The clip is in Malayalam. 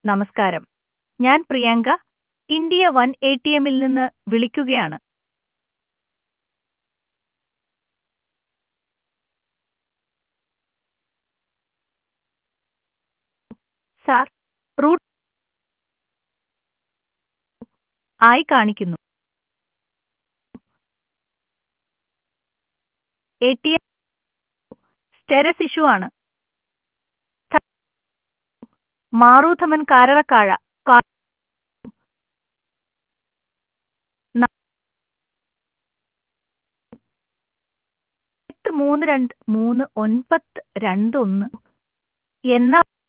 നമസ്കാരം ഞാൻ Priyanka India one A T എമ്മിൽ നിന്ന് വിളിക്കുകയാണ് സാർ റൂട്ട് ആയി കാണിക്കുന്നു A T M status issue ആണ് ഥ- മാറൂഥമൻ കാരളക്കാഴ കാ- ന- എട്ട് മൂന്ന് രണ്ട് മൂന്ന് ഒൻപത് രണ്ട് ഒന്ന് എന്ന